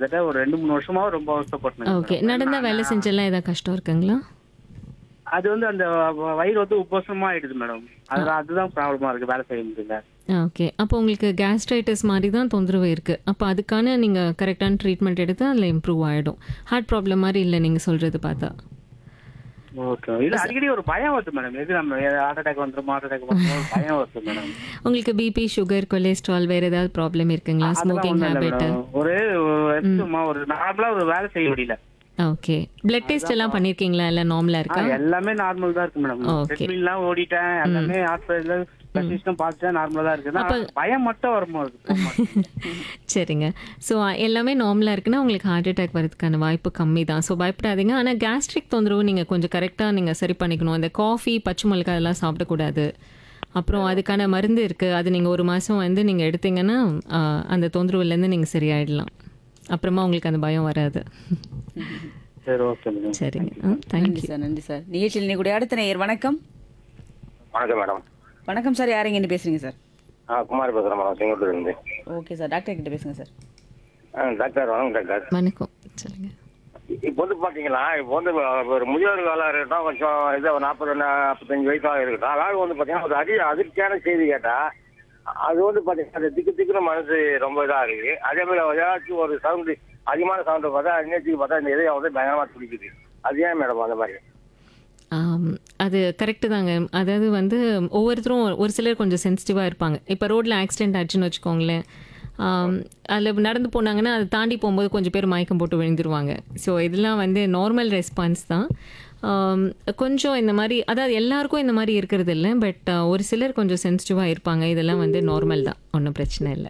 கிட்டத்தட்ட ஒரு ரெண்டு மூணு வருஷமா ரொம்ப அவசரப்பட்டேன் ஓகே நடந்தா வேலை செஞ்செல்லாம் ஏதாவது கஷ்டம் இருக்குங்களா அது வந்து அந்த வ- வயிறு வந்து உப்போசமா ஆயிடுது மேடம் அது அதுதான் ப்ராப்ளமா இருக்கு வேலை செய்ய முடியல ஓகே அப்போ உங்களுக்கு கேஸ்ட்ரைட்டிஸ் மாதிரி தான் தொந்தரவு இருக்குது அப்போ அதுக்கான நீங்கள் கரெக்டான ட்ரீட்மெண்ட் எடுத்து அதில் இம்ப்ரூவ் ஆகிடும் ஹார்ட் ப்ராப்ளம் மாதிரி இல்லை நீங்கள் சொல்கிறது பார்த்தா ஓகே இது அடிக்கடி ஒரு பயம் வருது மேடம் எது நம்ம ஹார்ட் அட்டாக் வந்துரும் ஹார்ட் அட்டாக் வந்துரும் ஒரு பயம் வருது மேடம் உங்களுக்கு பிபி சுகர் கொலஸ்ட்ரால் வேறு ஏதாவது ப்ராப்ளம் இருக்குங்களா அதெல்லாம் ஸ்மோக்கிங் ஒண்ணும் இல்ல ஹேபிட் மேடம். ஒரு ஒரு சும்மா ஒரு நார்மலா ஒரு வேலை செய்ய முடியல ஓகே பிளட் டெஸ்ட் எல்லாம் பண்ணியிருக்கீங்களா எல்லாம் நார்மலாக ஆ, இருக்கா எல்லாமே நார்மல் தான் இருக்கு மேடம் Okay. ட்ரெட்மில்லாம் ஓடிட்டேன் எல்லாமே ஹாஸ்பிட்டல் ஸ்பெஷலிஸ்டும் பார்த்துட்டேன் நார்மலா தான் இருக்கு நான் பயம் மட்டும் வரும்போது சரிங்க ஸோ எல்லாமே நார்மலாக இருக்குன்னா உங்களுக்கு ஹார்ட் அட்டாக் வரதுக்கான வாய்ப்பு கம்மி தான் ஸோ பயப்படாதீங்க ஆனால் கேஸ்ட்ரிக் தொந்தரவு நீங்கள் கொஞ்சம் கரெக்டாக நீங்கள் சரி பண்ணிக்கணும் அந்த காஃபி பச்சை மிளகாய் அதெல்லாம் சாப்பிடக்கூடாது அப்புறம் அதுக்கான மருந்து இருக்குது அது நீங்கள் ஒரு மாதம் வந்து நீங்கள் எடுத்தீங்கன்னா ஆ, அந்த தொந்தரவுலேருந்து நீங்கள் சரியாயிடலாம் அப்புறமா உங்களுக்கு அந்த பயம் வராது சரி ஓகே மேடம் சரிங்க நன்றி தேங்க்யூ சார் நன்றி சார் நிகழ்ச்சியில் நீ கூட அடுத்த நேயர் வணக்கம் வணக்கம் மேடம் வணக்கம் சார் யாருங்க என்ன பேசுறீங்க சார் ஆ குமார் பேசுகிறேன் மேடம் செங்கோட்டூர்லேருந்து ஓகே சார் டாக்டர் கிட்ட பேசுங்க சார் ஆ டாக்டர் வணக்கம் டாக்டர் வணக்கம் சொல்லுங்கள் இப்போ வந்து பார்த்தீங்களா இப்போ வந்து ஒரு முதியோர் காலம் இருக்கட்டும் கொஞ்சம் இது ஒரு நாற்பது நாற்பத்தஞ்சு வயசாக இருக்கட்டும் அதாவது வந்து பார்த்தீங்கன்னா ஒரு அடி அதிர்ச்சியான செய்தி கேட்டால் அது வந்து பார்த்தீங்கன்னா அது திக்கு திக்குன்னு மனசு ரொம்ப இதாக இருக்குது அதே மாதிரி ஏதாச்சும் ஒரு சவுண்டு அதிகமான சவுண்டை பார்த்தா இன்னத்துக்கு பார்த்தா இந்த இதயம் வந்து பயங்கரமாக துடிக்குது அது ஏன் மேடம் அந்த மாதிரி ஆம், அது கரெக்டு தாங்க அதாவது வந்து ஒவ்வொருத்தரும் ஒரு சிலர் கொஞ்சம் சென்சிட்டிவாக இருப்பாங்க இப்போ ரோட்டில் ஆக்சிடென்ட் ஆச்சுன்னு வச்சுக்கோங்களேன் அதில் நடந்து போனாங்கன்னா அதை தாண்டி போகும்போது கொஞ்சம் பேர் மயக்கம் போட்டு விழுந்துருவாங்க ஸோ இதெல்லாம் வந்து நார்மல் ரெஸ்பான்ஸ் தான் ஆம், கொஞ்சம் இந்த மாதிரி அதாவது எல்லாருக்கும் இந்த மாதிரி இருக்கிறது இல்லை பட் ஒரு சிலர் கொஞ்சம் சென்சிட்டிவாக இருப்பாங்க இதெல்லாம் வந்து நார்மல் தான் ஒன்றும் பிரச்சனை இல்லை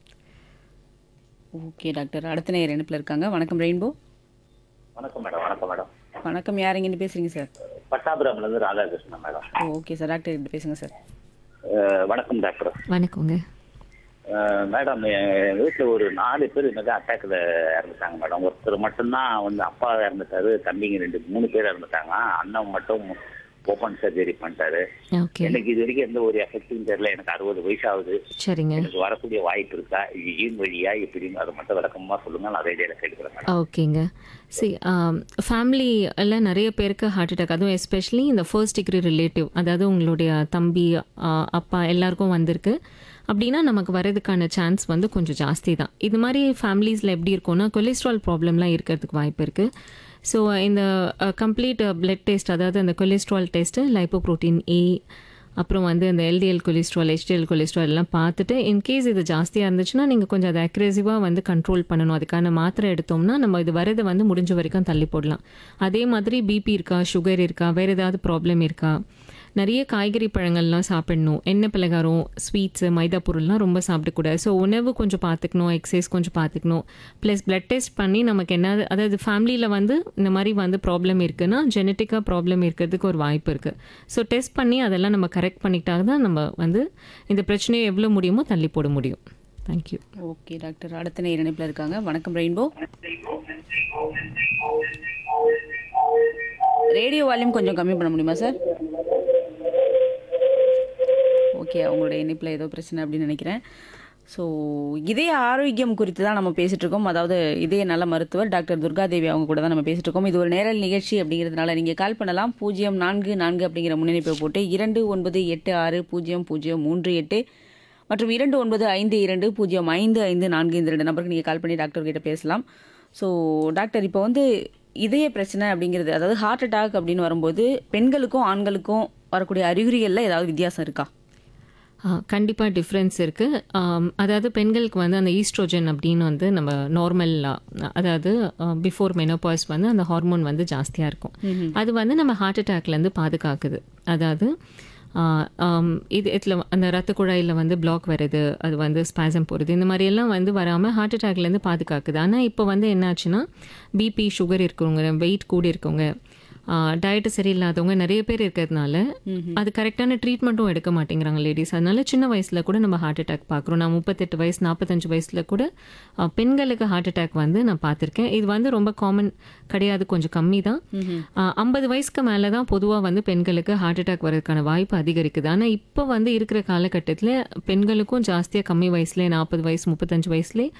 ஓகே டாக்டர் அடுத்த நேயர் இணைப்பில் இருக்காங்க வணக்கம் ரெயின்போ வணக்கம் மேடம் வணக்கம் மேடம் வணக்கம் யாருங்க என்ன பேசுறீங்க சார் பட்டாபுரம்லேருந்து Radhakrishnan madam okay sir doctor கிட்ட பேசுங்க சார் வணக்கம் டாக்டர் வணக்கங்க அஹ் மேடம் என் வீட்டில் ஒரு நாலு பேர் மிக அட்டாக்ல இறந்துட்டாங்க மேடம் ஒருத்தர் மட்டும்தான் வந்து அப்பா இறந்துட்டாரு தம்பிங்க ரெண்டு மூணு பேர் இறந்துட்டாங்க அண்ணன் மட்டும் ஓப்பன் சர்ஜரி பண்ணிட்டாரு ஓகே எனக்கு இது வரைக்கும் எந்த ஒரு எஃபெக்டும் தெரியல எனக்கு அறுபது வயசாகுது சரிங்க எனக்கு வரக்கூடிய வாய்ப்பு இருக்கா இது ஈன் வழியா எப்படின்னு அதை மட்டும் விளக்கமா சொல்லுங்க நான் ரேடியோல கேட்கிறேன் மேடம் ஓகேங்க சி ஃபேமிலி எல்லாம் நிறைய பேருக்கு ஹார்ட் அட்டாக் அதுவும் எஸ்பெஷலி இந்த ஃபர்ஸ்ட் டிகிரி ரிலேட்டிவ் அதாவது உங்களுடைய தம்பி ஆ, அப்பா எல்லாருக்கும் வந்திருக்கு அப்படின்னா நமக்கு வரதுக்கான சான்ஸ் வந்து கொஞ்சம் ஜாஸ்தி தான் இது மாதிரி ஃபேமிலிஸில் எப்படி இருக்கும்னா கொலஸ்ட்ரால் ப்ராப்ளம்லாம் இருக்கிறதுக்கு வாய்ப்பு இருக்குது ஸோ இந்த கம்ப்ளீட் பிளட் டெஸ்ட் அதாவது அந்த கொலஸ்ட்ரால் டெஸ்ட்டு லைப்போப்ரோட்டீன் ஏ அப்புறம் வந்து அந்த எல்டிஎல் கொலஸ்ட்ரால் ஹெச்டிஎல் கொலஸ்ட்ரால் எல்லாம் பார்த்துட்டு இன்கேஸ் இது ஜாஸ்தியாக இருந்துச்சுன்னா நீங்கள் கொஞ்சம் அதை அக்ரெசிவாக வந்து கண்ட்ரோல் பண்ணணும் அதுக்கான மாத்திரை எடுத்தோம்னா நம்ம இது வரதை வந்து முடிஞ்ச வரைக்கும் தள்ளி போடலாம் அதே மாதிரி பிபி இருக்கா சுகர் இருக்கா வேறு ஏதாவது ப்ராப்ளம் இருக்கா நிறைய காய்கறி பழங்கள்லாம் சாப்பிடணும் எண்ணெய் பலகாரம் ஸ்வீட்ஸு மைதா பொருள்லாம் ரொம்ப சாப்பிடக்கூடாது ஸோ உணவு கொஞ்சம் பார்த்துக்கணும் எக்ஸசைஸ் கொஞ்சம் பார்த்துக்கணும் ப்ளஸ் பிளட் டெஸ்ட் பண்ணி நமக்கு என்ன அதாவது ஃபேமிலியில் வந்து இந்த மாதிரி வந்து ப்ராப்ளம் இருக்குன்னா ஜெனட்டிக்காக ப்ராப்ளம் இருக்கிறதுக்கு ஒரு வாய்ப்பு இருக்குது ஸோ டெஸ்ட் பண்ணி அதெல்லாம் நம்ம கரெக்ட் பண்ணிட்டா தான் நம்ம வந்து இந்த பிரச்சனையை எவ்வளோ முடியுமோ தள்ளி போட முடியும் தேங்க்யூ ஓகே டாக்டர் அடுத்த நேயர் இணைப்பில் இருக்காங்க வணக்கம் ரெயின்போ ரேடியோ வால்யூம் கொஞ்சம் கம்மி பண்ண முடியுமா சார் ஓகே அவங்களுடைய இணைப்பில் ஏதோ பிரச்சனை அப்படின்னு நினைக்கிறேன் ஸோ இதய ஆரோக்கியம் குறித்து தான் நம்ம பேசிட்டு இருக்கோம் அதாவது இதய நல மருத்துவர் டாக்டர் துர்காதேவி அவங்க கூட தான் நம்ம பேசிட்டு இருக்கோம் இது ஒரு நேரல் நிகழ்ச்சி அப்படிங்கிறதுனால நீங்கள் கால் பண்ணலாம் பூஜ்ஜியம் நான்கு நான்கு அப்படிங்கிற முன்னணிப்பை போட்டு இரண்டு ஒன்பது எட்டு ஆறு பூஜ்ஜியம் பூஜ்ஜியம் மூன்று எட்டு மற்றும் இரண்டு ஒன்பது ஐந்து இரண்டு பூஜ்ஜியம் ஐந்து ஐந்து நான்கு இந்த ரெண்டு நம்பருக்கு நீங்கள் கால் பண்ணி டாக்டர் கிட்ட பேசலாம் ஸோ டாக்டர் இப்போ வந்து இதய பிரச்சனை அப்படிங்கிறது அதாவது ஹார்ட் அட்டாக் அப்படின்னு வரும்போது பெண்களுக்கும் ஆண்களுக்கும் வரக்கூடிய அறிகுறிகளில் ஏதாவது வித்தியாசம் இருக்கா கண்டிப்பாக டிஃப்ரென்ஸ் இருக்குது அதாவது பெண்களுக்கு வந்து அந்த ஈஸ்ட்ரோஜன் அப்படின்னு வந்து நம்ம நார்மல் அதாவது பிஃபோர் மெனோபாஸ் வந்து அந்த ஹார்மோன் வந்து ஜாஸ்தியாக இருக்கும் அது வந்து நம்ம ஹார்ட் அட்டாக்லேருந்து பாதுகாக்குது அதாவது ஆஹ், ஆம், இது இதில் அந்த ரத்த குழாயில் வந்து பிளாக் வருது அது வந்து ஸ்பாசம் போகிறது இந்த மாதிரியெல்லாம் வந்து வராமல் ஹார்ட் அட்டாக்லேருந்து பாதுகாக்குது ஆனால் இப்போ வந்து என்னாச்சுன்னா பிபி சுகர் இருக்கவங்க வெயிட் கூட இருக்கவங்க டயட்டு சரியில்லாதவங்க நிறைய பேர் இருக்கிறதுனால அது கரெக்டான ட்ரீட்மெண்ட்டும் எடுக்க மாட்டேங்கிறாங்க லேடிஸ் அதனால சின்ன வயசில் கூட நம்ம ஹார்ட் அட்டாக் பார்க்குறோம் நான் முப்பத்தெட்டு வயசு நாற்பத்தஞ்சு வயசில் கூட ஆ, பெண்களுக்கு ஹார்ட் அட்டாக் வந்து நான் பார்த்துருக்கேன் இது வந்து ரொம்ப காமன் கிடையாது கொஞ்சம் கம்மி தான் ஐம்பது வயசுக்கு மேலே தான் பொதுவாக வந்து பெண்களுக்கு ஹார்ட் அட்டாக் வரதுக்கான வாய்ப்பு அதிகரிக்குது ஆனால் இப்போ வந்து இருக்கிற காலகட்டத்தில் பெண்களுக்கும் ஜாஸ்தியாக கம்மி வயசுலேயே நாற்பது வயசு முப்பத்தஞ்சு வயசுலேயே